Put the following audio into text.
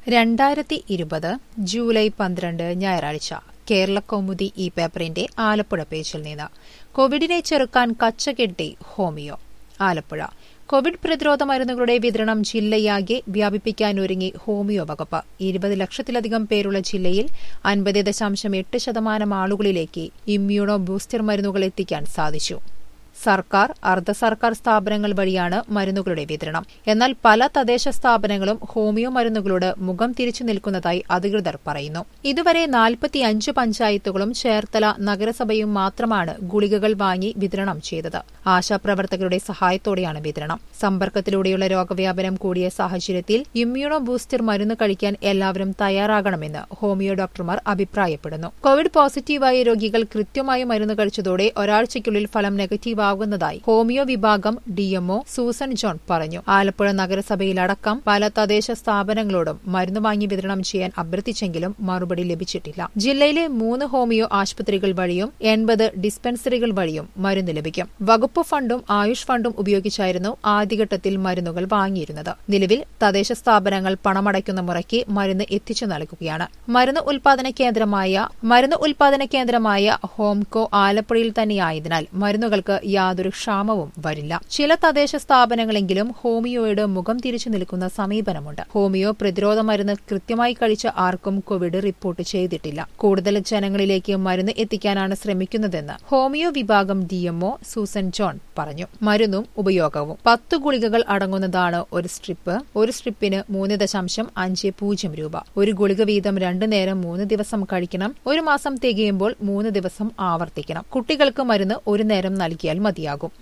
രണ്ടായിരത്തി ഇരുപത് ജൂലൈ പന്ത്രണ്ട് ഞായറാഴ്ച കേരള കൗമുദി ഈ പേപ്പറിന്റെ ആലപ്പുഴ പേജിൽ നിന്ന് കോവിഡിനെ ചെറുക്കാൻ കച്ചകെട്ടി ഹോമിയോ ആലപ്പുഴ കോവിഡ് പ്രതിരോധ മരുന്നുകളുടെ വിതരണം ജില്ലയാകെ വ്യാപിപ്പിക്കാനൊരുങ്ങി ഹോമിയോ വകുപ്പ് ഇരുപത് ലക്ഷത്തിലധികം പേരുള്ള ജില്ലയിൽ അൻപത് ദശാംശം എട്ട് ശതമാനം ആളുകളിലേക്ക് ഇമ്മ്യൂണോ ബൂസ്റ്റർ മരുന്നുകൾ എത്തിക്കാൻ സാധിച്ചു സർക്കാർ അർദ്ധ സർക്കാർ സ്ഥാപനങ്ങൾ വഴിയാണ് മരുന്നുകളുടെ വിതരണം എന്നാൽ പല തദ്ദേശ സ്ഥാപനങ്ങളും ഹോമിയോ മരുന്നുകളോട് മുഖം തിരിച്ചു നിൽക്കുന്നതായി അധികൃതർ പറയുന്നു ഇതുവരെ നാൽപ്പത്തിയഞ്ച് പഞ്ചായത്തുകളും ചേർത്തല നഗരസഭയും മാത്രമാണ് ഗുളികകൾ വാങ്ങി വിതരണം ചെയ്തത് ആശാപ്രവർത്തകരുടെ സഹായത്തോടെയാണ് വിതരണം സമ്പർക്കത്തിലൂടെയുള്ള രോഗവ്യാപനം കൂടിയ സാഹചര്യത്തിൽ ഇമ്മ്യൂണോ ബൂസ്റ്റർ മരുന്ന് കഴിക്കാൻ എല്ലാവരും തയ്യാറാകണമെന്ന് ഹോമിയോ ഡോക്ടർമാർ അഭിപ്രായപ്പെടുന്നു കോവിഡ് പോസിറ്റീവായ രോഗികൾ കൃത്യമായി മരുന്ന് കഴിച്ചതോടെ ഒരാഴ്ചയ്ക്കുള്ളിൽ ഫലം നെഗറ്റീവ് ആകുന്നതായി ഹോമിയോ വിഭാഗം ഡിഎംഒ സൂസൻ ജോൺ പറഞ്ഞു ആലപ്പുഴ നഗരസഭയിലടക്കം പല തദ്ദേശ സ്ഥാപനങ്ങളോടും മരുന്ന് വാങ്ങി വിതരണം ചെയ്യാൻ അഭ്യർത്ഥിച്ചെങ്കിലും മറുപടി ലഭിച്ചിട്ടില്ല ജില്ലയിലെ മൂന്ന് ഹോമിയോ ആശുപത്രികൾ വഴിയും എൺപത് ഡിസ്പെൻസറികൾ വഴിയും മരുന്ന് ലഭിക്കും വകുപ്പ് ഫണ്ടും ആയുഷ് ഫണ്ടും ഉപയോഗിച്ചായിരുന്നു ആദ്യഘട്ടത്തിൽ മരുന്നുകൾ വാങ്ങിയിരുന്നത് നിലവിൽ തദ്ദേശ സ്ഥാപനങ്ങൾ പണമടയ്ക്കുന്ന മുറയ്ക്ക് മരുന്ന് എത്തിച്ചു നൽകുകയാണ് മരുന്ന് ഉൽപാദന കേന്ദ്രമായ മരുന്ന് ഉൽപാദന കേന്ദ്രമായ ഹോംകോ ആലപ്പുഴയിൽ തന്നെയായതിനാൽ മരുന്നുകൾക്ക് യാതൊരു ക്ഷാമവും വരില്ല ചില തദ്ദേശ സ്ഥാപനങ്ങളെങ്കിലും ഹോമിയോയുടെ മുഖം തിരിച്ചു നിൽക്കുന്ന സമീപനമുണ്ട് ഹോമിയോ പ്രതിരോധ മരുന്ന് കൃത്യമായി കഴിച്ച ആർക്കും കോവിഡ് റിപ്പോർട്ട് ചെയ്തിട്ടില്ല കൂടുതൽ ജനങ്ങളിലേക്ക് മരുന്ന് എത്തിക്കാനാണ് ശ്രമിക്കുന്നതെന്ന് ഹോമിയോ വിഭാഗം ഡിഎംഒ സൂസൻ ജോൺ പറഞ്ഞു മരുന്നും ഉപയോഗവും പത്ത് ഗുളികകൾ അടങ്ങുന്നതാണ് ഒരു സ്ട്രിപ്പ് ഒരു സ്ട്രിപ്പിന് മൂന്ന് ദശാംശം അഞ്ച് പൂജ്യം രൂപ ഒരു ഗുളിക വീതം രണ്ടു നേരം മൂന്ന് ദിവസം കഴിക്കണം ഒരു മാസം തികയുമ്പോൾ മൂന്ന് ദിവസം ആവർത്തിക്കണം കുട്ടികൾക്ക് മരുന്ന് ഒരു നേരം നൽകിയാൽ മതിയാകും